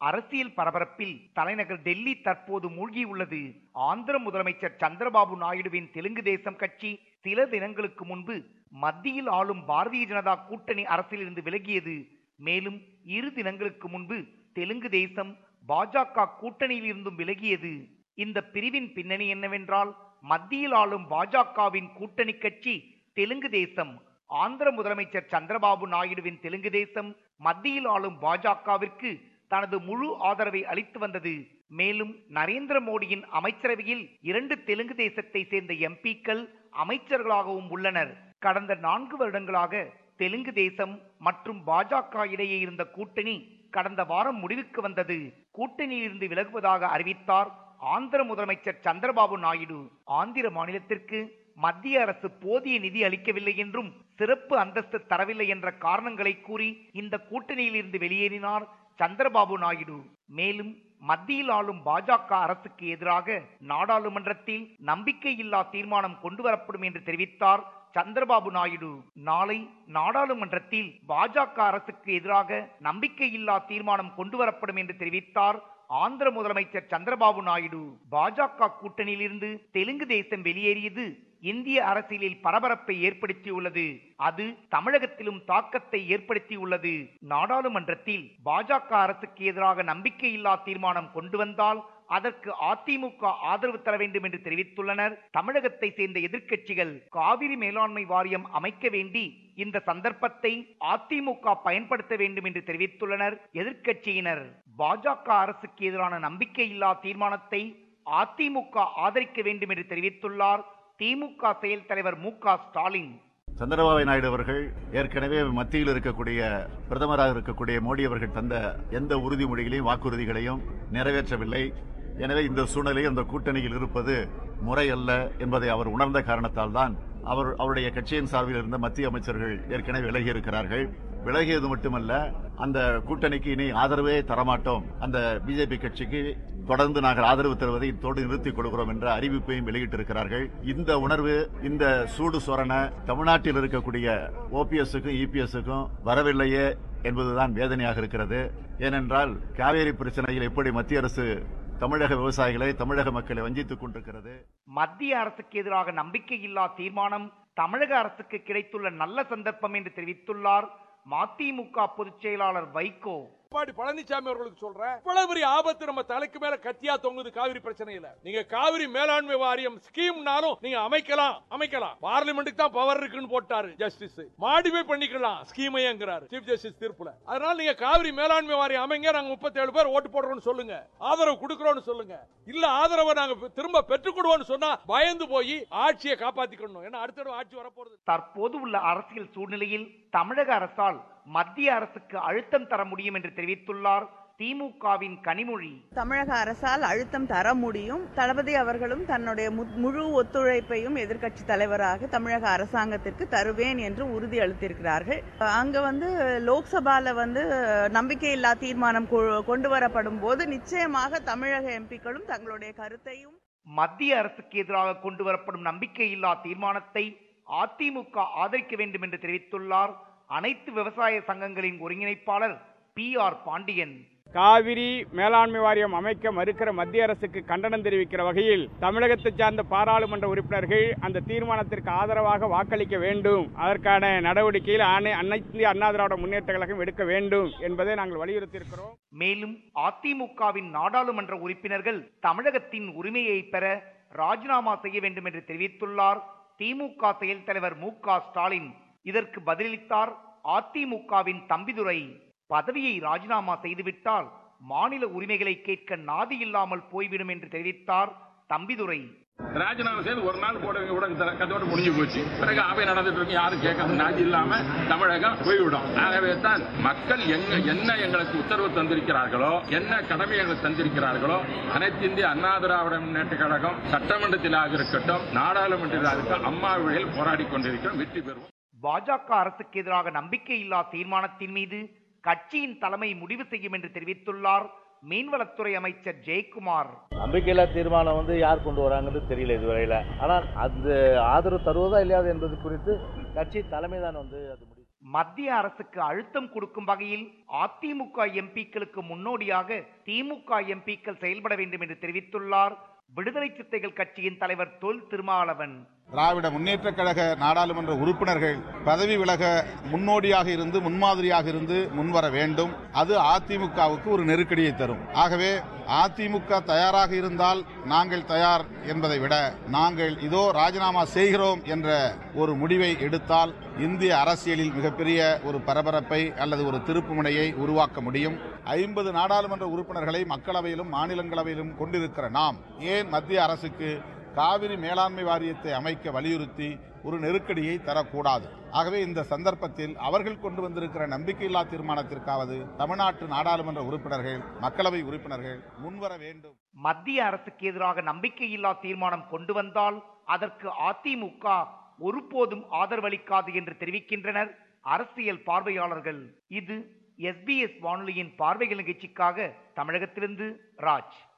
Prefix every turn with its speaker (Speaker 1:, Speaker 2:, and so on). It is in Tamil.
Speaker 1: அரசியல் பரபரப்பில் தலைநகர் டெல்லி தற்போது மூழ்கியுள்ளது ஆந்திர முதலமைச்சர் சந்திரபாபு நாயுடுவின் தெலுங்கு தேசம் கட்சி சில தினங்களுக்கு முன்பு மத்தியில் ஆளும் பாரதிய ஜனதா கூட்டணி அரசிலிருந்து விலகியது மேலும் இரு தினங்களுக்கு முன்பு தெலுங்கு தேசம் பாஜக கூட்டணியில் இருந்தும் விலகியது இந்த பிரிவின் பின்னணி என்னவென்றால் மத்தியில் ஆளும் பாஜகவின் கூட்டணி கட்சி தெலுங்கு தேசம் ஆந்திர முதலமைச்சர் சந்திரபாபு நாயுடுவின் தெலுங்கு தேசம் மத்தியில் ஆளும் பாஜகவிற்கு தனது முழு ஆதரவை அளித்து வந்தது மேலும் நரேந்திர மோடியின் அமைச்சரவையில் இரண்டு தெலுங்கு தேசத்தை சேர்ந்த எம்பிக்கள் அமைச்சர்களாகவும் உள்ளனர் கடந்த நான்கு வருடங்களாக தெலுங்கு தேசம் மற்றும் பாஜக இடையே இருந்த கூட்டணி கடந்த வாரம் முடிவுக்கு வந்தது கூட்டணியிலிருந்து விலகுவதாக அறிவித்தார் ஆந்திர முதலமைச்சர் சந்திரபாபு நாயுடு ஆந்திர மாநிலத்திற்கு மத்திய அரசு போதிய நிதி அளிக்கவில்லை என்றும் சிறப்பு அந்தஸ்து தரவில்லை என்ற காரணங்களை கூறி இந்த கூட்டணியில் இருந்து வெளியேறினார் சந்திரபாபு நாயுடு மேலும் மத்தியில் ஆளும் பாஜக அரசுக்கு எதிராக நாடாளுமன்றத்தில் நம்பிக்கையில்லா தீர்மானம் கொண்டு வரப்படும் என்று தெரிவித்தார் சந்திரபாபு நாயுடு நாளை நாடாளுமன்றத்தில் பாஜக அரசுக்கு எதிராக நம்பிக்கையில்லா தீர்மானம் கொண்டு வரப்படும் என்று தெரிவித்தார் ஆந்திர முதலமைச்சர் சந்திரபாபு நாயுடு பாஜக கூட்டணியிலிருந்து தெலுங்கு தேசம் வெளியேறியது இந்திய அரசியலில் பரபரப்பை ஏற்படுத்தியுள்ளது அது தமிழகத்திலும் தாக்கத்தை ஏற்படுத்தியுள்ளது நாடாளுமன்றத்தில் பாஜக அரசுக்கு எதிராக நம்பிக்கையில்லா தீர்மானம் கொண்டு வந்தால் அதற்கு அதிமுக ஆதரவு தர வேண்டும் என்று தெரிவித்துள்ளனர் தமிழகத்தை சேர்ந்த எதிர்க்கட்சிகள் காவிரி மேலாண்மை வாரியம் அமைக்க வேண்டி இந்த சந்தர்ப்பத்தை அதிமுக பயன்படுத்த வேண்டும் என்று தெரிவித்துள்ளனர் எதிர்க்கட்சியினர் பாஜக அரசுக்கு எதிரான நம்பிக்கையில்லா தீர்மானத்தை அதிமுக ஆதரிக்க வேண்டும் என்று தெரிவித்துள்ளார் திமுக செயல் தலைவர் மு க ஸ்டாலின்
Speaker 2: சந்திரபாபு நாயுடு அவர்கள் ஏற்கனவே மத்தியில் இருக்கக்கூடிய பிரதமராக இருக்கக்கூடிய மோடி அவர்கள் தந்த எந்த உறுதிமொழிகளையும் வாக்குறுதிகளையும் நிறைவேற்றவில்லை எனவே இந்த சூழ்நிலையில் அந்த கூட்டணியில் இருப்பது முறையல்ல என்பதை அவர் உணர்ந்த காரணத்தால் தான் அவர் அவருடைய கட்சியின் சார்பில் இருந்த மத்திய அமைச்சர்கள் ஏற்கனவே விலகி இருக்கிறார்கள் விலகியது மட்டுமல்ல அந்த கூட்டணிக்கு இனி ஆதரவே தரமாட்டோம் அந்த பிஜேபி கட்சிக்கு தொடர்ந்து நாங்கள் ஆதரவு தருவதை இத்தோடு நிறுத்திக் கொள்கிறோம் என்ற அறிவிப்பையும் வெளியிட்டிருக்கிறார்கள் இந்த உணர்வு இந்த சூடு சொரண தமிழ்நாட்டில் இருக்கக்கூடிய ஓபிஎஸ்க்கும் இபிஎஸ்க்கும் வரவில்லையே என்பதுதான் வேதனையாக இருக்கிறது ஏனென்றால் காவேரி பிரச்சனையில் எப்படி மத்திய அரசு தமிழக விவசாயிகளை தமிழக மக்களை வஞ்சித்துக் கொண்டிருக்கிறது
Speaker 1: மத்திய அரசுக்கு எதிராக நம்பிக்கையில்லா தீர்மானம் தமிழக அரசுக்கு கிடைத்துள்ள நல்ல சந்தர்ப்பம் என்று தெரிவித்துள்ளார் மதிமுக பொதுச் செயலாளர் வைகோ
Speaker 3: எடப்பாடி பழனிசாமி அவர்களுக்கு சொல்றேன் இவ்வளவு பெரிய ஆபத்து நம்ம தலைக்கு மேல கத்தியா தொங்குது காவிரி பிரச்சனையில நீங்க காவிரி மேலாண்மை வாரியம் ஸ்கீம்னாலும் நீங்க அமைக்கலாம் அமைக்கலாம் பார்லிமெண்ட்டுக்கு தான் பவர் இருக்குன்னு போட்டாரு ஜஸ்டிஸ் மாடிஃபை பண்ணிக்கலாம் ஸ்கீமைங்கிறாரு சீஃப் ஜஸ்டிஸ் தீர்ப்புல அதனால நீங்க காவிரி மேலாண்மை வாரியம் அமைங்க நாங்க முப்பத்தி ஏழு பேர் ஓட்டு போடுறோம்னு சொல்லுங்க ஆதரவு கொடுக்கறோம்னு சொல்லுங்க இல்ல ஆதரவை நாங்க திரும்ப பெற்றுக்கொடுவோம்னு சொன்னா பயந்து போய் ஆட்சியை காப்பாத்திக்கணும் ஏன்னா அடுத்த தடவை ஆட்சி வரப்போறது
Speaker 1: தற்போது உள்ள அரசியல் சூழ்நிலையில் தமிழக அரசால் மத்திய அரசுக்கு அழுத்தம் தர முடியும் என்று தெரிவித்துள்ளார் திமுகவின் கனிமொழி
Speaker 4: தமிழக அரசால் அழுத்தம் தர முடியும் தளபதி அவர்களும் தன்னுடைய மு- முழு ஒத்துழைப்பையும் எதிர்க்கட்சி தலைவராக தமிழக அரசாங்கத்திற்கு தருவேன் என்று உறுதி அளித்திருக்கிறார்கள் அங்க வந்து லோக்சபால வந்து நம்பிக்கையில்லா தீர்மானம் கொ- கொண்டு வரப்படும் போது நிச்சயமாக தமிழக எம்பிக்களும் தங்களுடைய கருத்தையும்
Speaker 1: மத்திய அரசுக்கு எதிராக கொண்டு வரப்படும் நம்பிக்கையில்லா தீர்மானத்தை அதிமுக ஆதரிக்க வேண்டும் என்று தெரிவித்துள்ளார் அனைத்து விவசாய சங்கங்களின் ஒருங்கிணைப்பாளர் பி ஆர் பாண்டியன்
Speaker 5: காவிரி மேலாண்மை வாரியம் அமைக்க மறுக்கிற மத்திய அரசுக்கு கண்டனம் தெரிவிக்கிற வகையில் தமிழகத்தை சார்ந்த பாராளுமன்ற உறுப்பினர்கள் அந்த தீர்மானத்திற்கு ஆதரவாக வாக்களிக்க வேண்டும் அதற்கான நடவடிக்கையில் அனை- அனைத்து இந்திய அண்ணா திராவிட முன்னேற்ற கழகம் எடுக்க வேண்டும் என்பதை நாங்கள் வலியுறுத்தியிருக்கிறோம்
Speaker 1: மேலும் அதிமுகவின் நாடாளுமன்ற உறுப்பினர்கள் தமிழகத்தின் உரிமையை பெற ராஜினாமா செய்ய வேண்டும் என்று தெரிவித்துள்ளார் திமுக செயல் தலைவர் மு க ஸ்டாலின் இதற்கு பதிலளித்தார் அதிமுகவின் தம்பிதுரை பதவியை ராஜினாமா செய்துவிட்டால் மாநில உரிமைகளை கேட்க நாதி இல்லாமல் போய்விடும் என்று தெரிவித்தார் தம்பிதுரை
Speaker 6: ராஜினாமா செய்து ஒரு நாள் போடுவீங்க கூட இந்த கத்தோட முடிஞ்சு போச்சு பிறகு அவை நடந்துட்டு இருக்கு யாரும் கேட்கறது நாதி இல்லாம தமிழகம் போய்விடும் ஆகவே தான் மக்கள் எங்க என்ன எங்களுக்கு உத்தரவு தந்திருக்கிறார்களோ என்ன கடமை எங்களுக்கு தந்திருக்கிறார்களோ அனைத்து இந்திய அண்ணா திராவிட முன்னேற்ற கழகம் சட்டமன்றத்திலாக இருக்கட்டும் நாடாளுமன்றத்திலாக இருக்கட்டும் அம்மா வழியில் போராடி கொண்டிருக்கிறோம் வெற்றி பெறுவோம்
Speaker 1: பாஜக அரசுக்கு எதிராக நம்பிக்கையில்லா தீர்மானத்தின் மீது கட்சியின் தலைமை முடிவு செய்யும் என்று தெரிவித்துள்ளார் மீன்வளத்துறை அமைச்சர் ஜெயக்குமார்
Speaker 7: நம்பிக்கையில்லா தீர்மானம் வந்து யார் கொண்டு வராங்கன்னு தெரியல இதுவரையில ஆனால் அந்த ஆதரவு தருவதா இல்லையாது என்பது குறித்து கட்சி தலைமை தான் வந்து அது முடிவு
Speaker 1: மத்திய அரசுக்கு அழுத்தம் கொடுக்கும் வகையில் அதிமுக எம்பிக்களுக்கு முன்னோடியாக திமுக எம்பிக்கள் செயல்பட வேண்டும் என்று தெரிவித்துள்ளார் விடுதலை சித்தைகள் கட்சியின் தலைவர் தொல் திருமாவளவன்
Speaker 8: திராவிட முன்னேற்ற கழக நாடாளுமன்ற உறுப்பினர்கள் பதவி விலக முன்னோடியாக இருந்து முன்மாதிரியாக இருந்து முன்வர வேண்டும் அது அதிமுகவுக்கு ஒரு நெருக்கடியை தரும் ஆகவே அதிமுக தயாராக இருந்தால் நாங்கள் தயார் என்பதை விட நாங்கள் இதோ ராஜினாமா செய்கிறோம் என்ற ஒரு முடிவை எடுத்தால் இந்திய அரசியலில் மிகப்பெரிய ஒரு பரபரப்பை அல்லது ஒரு திருப்புமுனையை உருவாக்க முடியும் ஐம்பது நாடாளுமன்ற உறுப்பினர்களை மக்களவையிலும் மாநிலங்களவையிலும் கொண்டிருக்கிற நாம் ஏன் மத்திய அரசுக்கு காவிரி மேலாண்மை வாரியத்தை அமைக்க வலியுறுத்தி ஒரு நெருக்கடியை தரக்கூடாது ஆகவே இந்த சந்தர்ப்பத்தில் அவர்கள் கொண்டு வந்திருக்கிற நம்பிக்கையில்லா தீர்மானத்திற்காவது தமிழ்நாட்டு நாடாளுமன்ற உறுப்பினர்கள் மக்களவை உறுப்பினர்கள் முன்வர வேண்டும்
Speaker 1: மத்திய அரசுக்கு எதிராக நம்பிக்கையில்லா தீர்மானம் கொண்டு வந்தால் அதற்கு அதிமுக ஒருபோதும் ஆதரவளிக்காது என்று தெரிவிக்கின்றனர் அரசியல் பார்வையாளர்கள் இது எஸ்பிஎஸ் வானொலியின் பார்வைகள் நிகழ்ச்சிக்காக தமிழகத்திலிருந்து ராஜ்